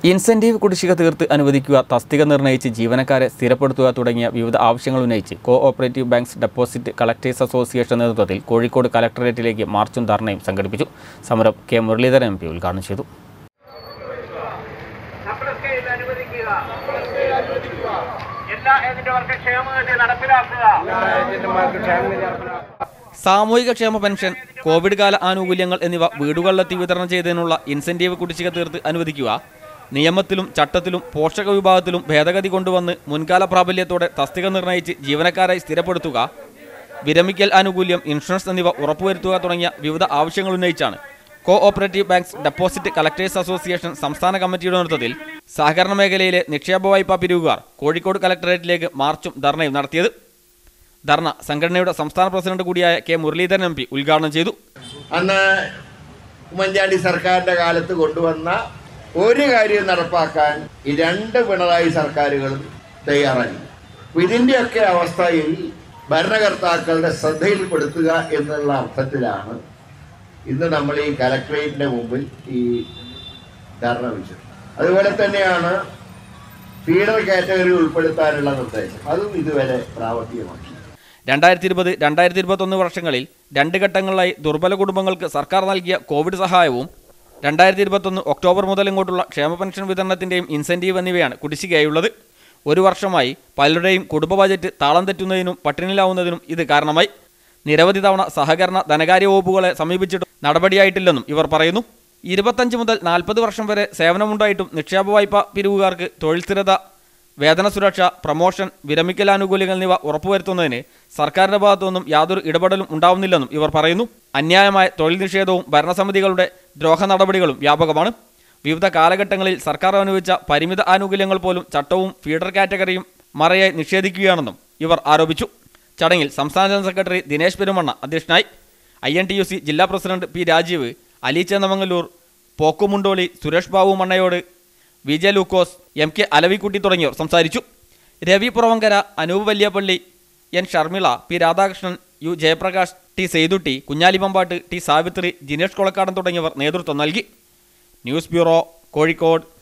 incentive കുടിശ്ശിക തീർത്ത് അനുവദിക്കുക തസ്തിക നിർണ്ണയിച്ച് ജീവനക്കാരെ സ്ഥിരപ്പെടുത്തുക തുടങ്ങിയ വിവിധ ആവശ്യങ്ങൾ ഉന്നയിച്ച് cooperative banks deposit collectors association നേതൃത്വത്തിൽ കോഴിക്കോട് കലക്ടറേറ്റിലേക്ക് മാർച്ചും ധർണയും സംഘടിപ്പിച്ചു സമരം കെ മുരളീധരൻ എം പി ഉദ്ഘാടനം ചെയ്തു സപ്ലസ്കയിൽ അനുവദിക്കുക എല്ലാ ഏജന്റുമാർക്ക് ക്ഷേമനിധി നടപ്പിലാക്കുക സാമൂഹിക ക്ഷേമ പെൻഷൻ കോവിഡ് കാല ആനുകൂല്യങ്ങൾ എന്നിവ വീടുകളിലെത്തി വിതരണം ചെയ്തതിനുള്ള ഇൻസെന്റീവ് കുടിശ്ശിക തീർത്ത് അനുവദിക്കുക നിയമത്തിലും ചട്ടത്തിലും പോഷക വിഭാഗത്തിലും ഭേദഗതി കൊണ്ടുവന്ന് മുൻകാല പ്രാബല്യത്തോടെ തസ്തിക നിർണ്ണയിച്ച് ജീവനക്കാരായി സ്ഥിരപ്പെടുത്തുക വിരമിക്കൽ ആനുകൂല്യം ഇൻഷുറൻസ് എന്നിവ ഉറപ്പുവരുത്തുക തുടങ്ങിയ വിവിധ ആവശ്യങ്ങൾ ഉന്നയിച്ചാണ് cooperative banks deposit collectors association സംസ്ഥാന കമ്മിറ്റിയുടെ നേതൃത്വത്തിൽ സഹകരണ മേഖലയിലെ നിക്ഷേപ വായ്പാ പിരിവുകാർ കോഴിക്കോട് കലക്ടറേറ്റിലേക്ക് മാർച്ചും ധർണയും നടത്തിയത് ധർണ സംഘടനയുടെ സംസ്ഥാന പ്രസിഡന്റ് കൂടിയായ കെ മുരളീധരൻ എം പി ഉദ്ഘാടനം ചെയ്തു അന്ന് ഉമ്മൻചാണ്ടി സർക്കാരിന്റെ കാലത്ത് കൊണ്ടുവന്ന ഒരു കാര്യം നടപ്പാക്കാൻ ഈ രണ്ട് പിണറായി സർക്കാരുകളും തയ്യാറായി അപ്പൊ ഇതിന്റെയൊക്കെ അവസ്ഥയിൽ ഭരണകർത്താക്കളുടെ ശ്രദ്ധയിൽപ്പെടുത്തുക എന്നുള്ള അർത്ഥത്തിലാണ് ഇന്ന് നമ്മൾ ഈ കലക്ട്രേറ്റിന്റെ മുമ്പിൽ ഈ ധർണ വെച്ചത് അതുപോലെ തന്നെയാണ് ഫീഡർ കാറ്റഗറി ഉൾപ്പെടുത്താനുള്ള നിർദ്ദേശം അതും ഇതുവരെ പ്രാവർത്തികമാക്കി രണ്ടായിരത്തി ഇരുപത് രണ്ടായിരത്തി ഇരുപത്തൊന്ന് വർഷങ്ങളിൽ രണ്ട് ഘട്ടങ്ങളിലായി ദുർബല കുടുംബങ്ങൾക്ക് സർക്കാർ നൽകിയ കോവിഡ് സഹായവും രണ്ടായിരത്തി ഇരുപത്തൊന്ന് ഒക്ടോബർ മുതൽ ഇങ്ങോട്ടുള്ള ക്ഷേമ പെൻഷൻ വിതരണത്തിൻ്റെയും ഇൻസെൻറ്റീവ് എന്നിവയാണ് കുടിശ്ശികയായുള്ളത് ഒരു വർഷമായി പലരുടെയും കുടുംബ ബജറ്റ് താളം തെറ്റുന്നതിനും പട്ടിണിയിലാവുന്നതിനും ഇത് കാരണമായി നിരവധി തവണ സഹകരണ ധനകാര്യ വകുപ്പുകളെ സമീപിച്ചിട്ടും നടപടിയായിട്ടില്ലെന്നും ഇവർ പറയുന്നു ഇരുപത്തഞ്ച് മുതൽ നാൽപ്പത് വർഷം വരെ സേവനമുണ്ടായിട്ടും നിക്ഷേപ വായ്പ പിരിവുകാർക്ക് തൊഴിൽ സ്ഥിരത വേതന സുരക്ഷ പ്രമോഷൻ വിരമിക്കൽ ആനുകൂല്യങ്ങൾ എന്നിവ ഉറപ്പുവരുത്തുന്നതിന് സർക്കാരിന്റെ ഭാഗത്തുനിന്നും യാതൊരു ഇടപെടലും ഉണ്ടാവുന്നില്ലെന്നും ഇവർ പറയുന്നു അന്യായമായ തൊഴിൽ നിഷേധവും ഭരണസമിതികളുടെ ദ്രോഹ നടപടികളും വ്യാപകമാണ് വിവിധ കാലഘട്ടങ്ങളിൽ സർക്കാർ അനുവദിച്ച പരിമിത ആനുകൂല്യങ്ങൾ പോലും ചട്ടവും ഫീഡർ കാറ്റഗറിയും മറയായി നിഷേധിക്കുകയാണെന്നും ഇവർ ആരോപിച്ചു ചടങ്ങിൽ സംസ്ഥാന ജനറൽ സെക്രട്ടറി ദിനേശ് പെരുമണ്ണ അധ്യക്ഷനായി I N T U C ജില്ലാ president P Rajeev Ali Chennamangallur Pokkumundoli Suresh Babu Mannayode V J Lukose M K Alavikutty തുടങ്ങിയവർ സംസാരിച്ചു Ravi Puravankara Anoop Valiyappally N Sharmila P Radhakrishnan U Jayaprakash T Seythutty Kunjali Pampatt T Savithri Jinesh Kolakkadan തുടങ്ങിയവർ നേതൃത്വം നൽകി ന്യൂസ് ബ്യൂറോ കോഴിക്കോട്